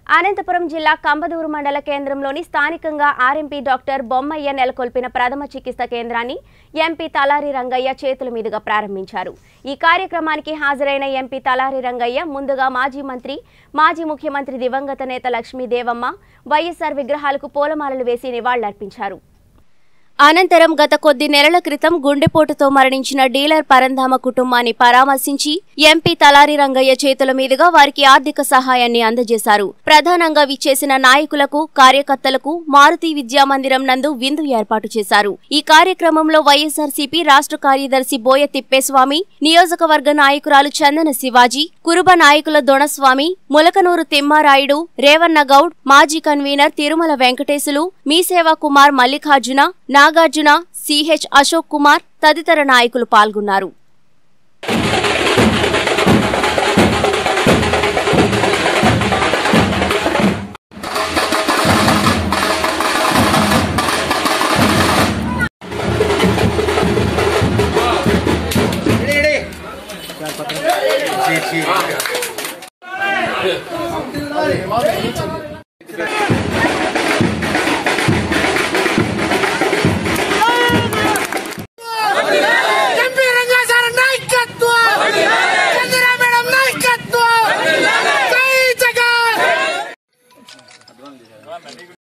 అనంతపురం జిల్లా కంబదూరు మండల కేంద్రంలోని స్థానికంగా ఆర్ఎంపీ డాక్టర్ బొమ్మయ్య నెలకొల్పిన ప్రథమ చికిత్స కేంద్రాన్ని ఎంపీ తలారి రంగయ్య చేతుల మీదుగా ప్రారంభించారు ఈ కార్యక్రమానికి హాజరైన ఎంపీ తలారి రంగయ్య ముందుగా మాజీ మంత్రి మాజీ ముఖ్యమంత్రి దివంగత నేత లక్ష్మీదేవమ్మ వైఎస్ఆర్ విగ్రహాలకు పూలమాలలు వేసి నివాళులర్పించారు అనంతరం గత కొద్ది నెలల క్రితం గుండెపోటుతో మరణించిన డీలర్ పరంధామ కుటుంబాన్ని పరామర్శించి ఎంపీ తలారి రంగయ్య చేతుల మీదుగా వారికి ఆర్థిక సహాయాన్ని అందజేశారు ప్రధానంగా విచ్చేసిన నాయకులకు కార్యకర్తలకు మారుతి విద్యా మందిరం నందు విందు ఏర్పాటు చేశారు ఈ కార్యక్రమంలో వైఎస్ఆర్సీపీ రాష్ట్ర కార్యదర్శి బోయ తిప్పేస్వామి నియోజకవర్గ నాయకురాలు చందన శివాజీ కురుబ నాయకుల దొణస్వామి ములకనూరు తిమ్మారాయుడు రేవన్న గౌడ్ మాజీ కన్వీనర్ తిరుమల వెంకటేశులు మీసేవా కుమార్ మల్లికార్జున నాగార్జున సిహెచ్ అశోక్ కుమార్ తదితర నాయకులు పాల్గొన్నారు Sí, sí.